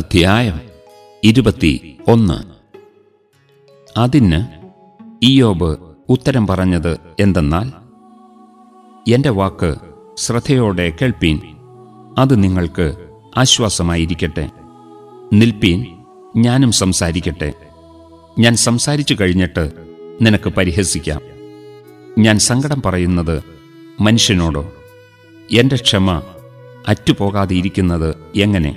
അധ്യായം ഇരുപത്തി ഒന്ന് അതിന് ഇയോബ് ഉത്തരം പറഞ്ഞത് എന്തെന്നാൽ എന്റെ വാക്ക് ശ്രദ്ധയോടെ കേൾപ്പീൻ അത് നിങ്ങൾക്ക് ആശ്വാസമായിരിക്കട്ടെ നിൽപ്പീൻ ഞാനും സംസാരിക്കട്ടെ ഞാൻ സംസാരിച്ചു കഴിഞ്ഞിട്ട് നിനക്ക് പരിഹസിക്കാം ഞാൻ സങ്കടം പറയുന്നത് മനുഷ്യനോടോ എന്റെ ക്ഷമ അറ്റുപോകാതെയിരിക്കുന്നത് എങ്ങനെ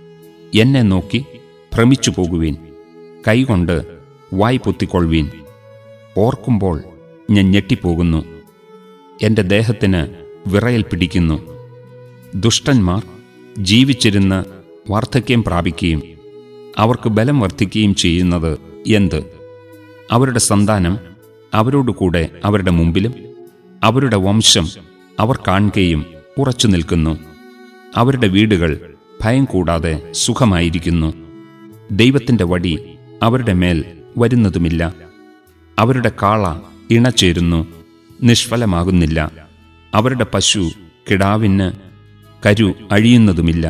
എന്നെ നോക്കി ഭ്രമിച്ചു പോകുവീൻ കൈകൊണ്ട് വായ് പൊത്തിക്കൊള്ളുവീൻ ഓർക്കുമ്പോൾ ഞാൻ ഞെട്ടിപ്പോകുന്നു എന്റെ ദേഹത്തിന് വിറയൽ പിടിക്കുന്നു ദുഷ്ടന്മാർ ജീവിച്ചിരുന്ന് വാർദ്ധക്യം പ്രാപിക്കുകയും അവർക്ക് ബലം വർദ്ധിക്കുകയും ചെയ്യുന്നത് എന്ത് അവരുടെ സന്താനം അവരോടുകൂടെ അവരുടെ മുമ്പിലും അവരുടെ വംശം അവർ കാണുകയും ഉറച്ചു നിൽക്കുന്നു അവരുടെ വീടുകൾ ഭയം കൂടാതെ സുഖമായിരിക്കുന്നു ദൈവത്തിന്റെ വടി അവരുടെ മേൽ വരുന്നതുമില്ല അവരുടെ കാള ഇണചേരുന്നു നിഷ്ഫലമാകുന്നില്ല അവരുടെ പശു കിടാവിന് കരു അഴിയുന്നതുമില്ല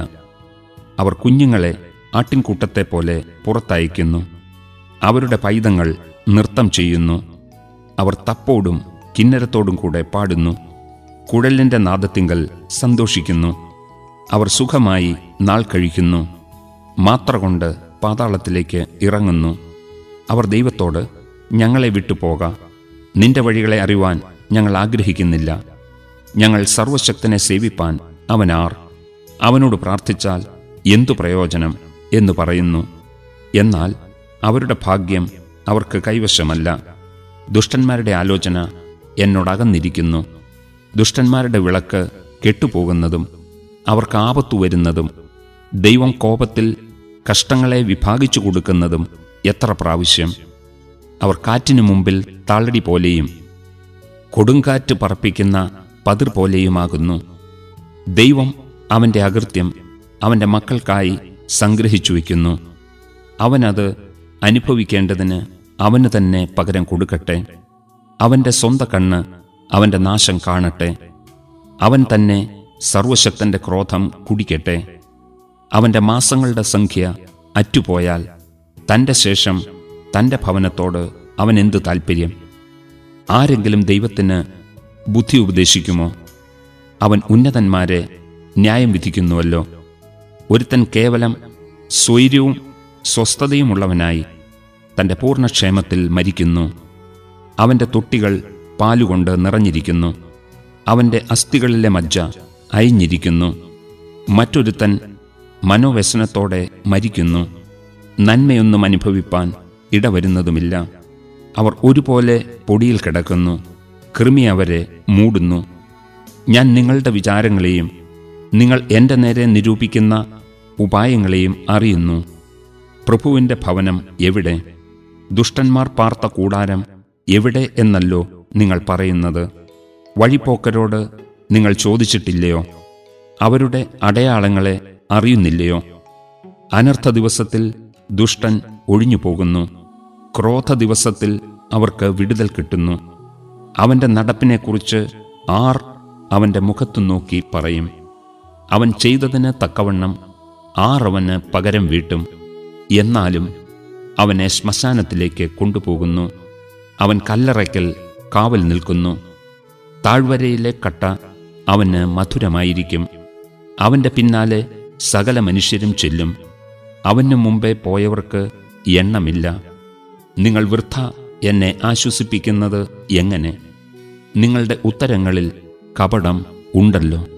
അവർ കുഞ്ഞുങ്ങളെ ആട്ടിൻകൂട്ടത്തെ പോലെ പുറത്തയക്കുന്നു അവരുടെ പൈതങ്ങൾ നൃത്തം ചെയ്യുന്നു അവർ തപ്പോടും കിന്നരത്തോടും കൂടെ പാടുന്നു കുഴലിന്റെ നാദത്തിങ്കൽ സന്തോഷിക്കുന്നു അവർ സുഖമായി നാൾ കഴിക്കുന്നു മാത്ര കൊണ്ട് പാതാളത്തിലേക്ക് ഇറങ്ങുന്നു അവർ ദൈവത്തോട് ഞങ്ങളെ വിട്ടുപോക നിന്റെ വഴികളെ അറിവാൻ ഞങ്ങൾ ആഗ്രഹിക്കുന്നില്ല ഞങ്ങൾ സർവശക്തനെ സേവിപ്പാൻ അവനാർ അവനോട് പ്രാർത്ഥിച്ചാൽ എന്തു പ്രയോജനം എന്ന് പറയുന്നു എന്നാൽ അവരുടെ ഭാഗ്യം അവർക്ക് കൈവശമല്ല ദുഷ്ടന്മാരുടെ ആലോചന എന്നോടകന്നിരിക്കുന്നു ദുഷ്ടന്മാരുടെ വിളക്ക് കെട്ടുപോകുന്നതും അവർക്ക് ആപത്തു വരുന്നതും ദൈവം കോപത്തിൽ കഷ്ടങ്ങളെ വിഭാഗിച്ചു കൊടുക്കുന്നതും എത്ര പ്രാവശ്യം അവർ കാറ്റിനു മുമ്പിൽ താളടി പോലെയും കൊടുങ്കാറ്റ് പറപ്പിക്കുന്ന പതിർ പോലെയുമാകുന്നു ദൈവം അവന്റെ അകൃത്യം അവന്റെ മക്കൾക്കായി സംഗ്രഹിച്ചു വയ്ക്കുന്നു അവനത് അനുഭവിക്കേണ്ടതിന് അവന് തന്നെ പകരം കൊടുക്കട്ടെ അവന്റെ സ്വന്ത കണ്ണ് അവന്റെ നാശം കാണട്ടെ അവൻ തന്നെ സർവശക്തന്റെ ക്രോധം കുടിക്കട്ടെ അവന്റെ മാസങ്ങളുടെ സംഖ്യ അറ്റുപോയാൽ തന്റെ ശേഷം തന്റെ ഭവനത്തോട് അവൻ എന്തു താൽപ്പര്യം ആരെങ്കിലും ദൈവത്തിന് ബുദ്ധി ഉപദേശിക്കുമോ അവൻ ഉന്നതന്മാരെ ന്യായം വിധിക്കുന്നുവല്ലോ ഒരുത്തൻ കേവലം സ്വൈര്യവും സ്വസ്ഥതയുമുള്ളവനായി തന്റെ പൂർണ്ണക്ഷേമത്തിൽ മരിക്കുന്നു അവന്റെ തൊട്ടികൾ പാലുകൊണ്ട് നിറഞ്ഞിരിക്കുന്നു അവന്റെ അസ്ഥികളിലെ മജ്ജ അയഞ്ഞിരിക്കുന്നു മറ്റൊരുത്തൻ മനോവ്യസനത്തോടെ മരിക്കുന്നു നന്മയൊന്നും അനുഭവിപ്പാൻ ഇടവരുന്നതുമില്ല അവർ ഒരുപോലെ പൊടിയിൽ കിടക്കുന്നു കൃമി അവരെ മൂടുന്നു ഞാൻ നിങ്ങളുടെ വിചാരങ്ങളെയും നിങ്ങൾ എൻ്റെ നേരെ നിരൂപിക്കുന്ന ഉപായങ്ങളെയും അറിയുന്നു പ്രഭുവിൻ്റെ ഭവനം എവിടെ ദുഷ്ടന്മാർ പാർത്ത കൂടാരം എവിടെ എന്നല്ലോ നിങ്ങൾ പറയുന്നത് വഴിപോക്കരോട് നിങ്ങൾ ചോദിച്ചിട്ടില്ലയോ അവരുടെ അടയാളങ്ങളെ അറിയുന്നില്ലയോ അനർത്ഥ ദിവസത്തിൽ ദുഷ്ടൻ ഒഴിഞ്ഞു പോകുന്നു ക്രോധ ദിവസത്തിൽ അവർക്ക് വിടുതൽ കിട്ടുന്നു അവന്റെ നടപ്പിനെക്കുറിച്ച് ആർ അവന്റെ മുഖത്തു നോക്കി പറയും അവൻ ചെയ്തതിന് തക്കവണ്ണം ആർ അവന് പകരം വീട്ടും എന്നാലും അവനെ ശ്മശാനത്തിലേക്ക് കൊണ്ടുപോകുന്നു അവൻ കല്ലറയ്ക്കൽ കാവൽ നിൽക്കുന്നു താഴ്വരയിലെ കട്ട അവന് മധുരമായിരിക്കും അവന്റെ പിന്നാലെ സകല മനുഷ്യരും ചെല്ലും അവന് മുമ്പേ പോയവർക്ക് എണ്ണമില്ല നിങ്ങൾ വൃദ്ധ എന്നെ ആശ്വസിപ്പിക്കുന്നത് എങ്ങനെ നിങ്ങളുടെ ഉത്തരങ്ങളിൽ കപടം ഉണ്ടല്ലോ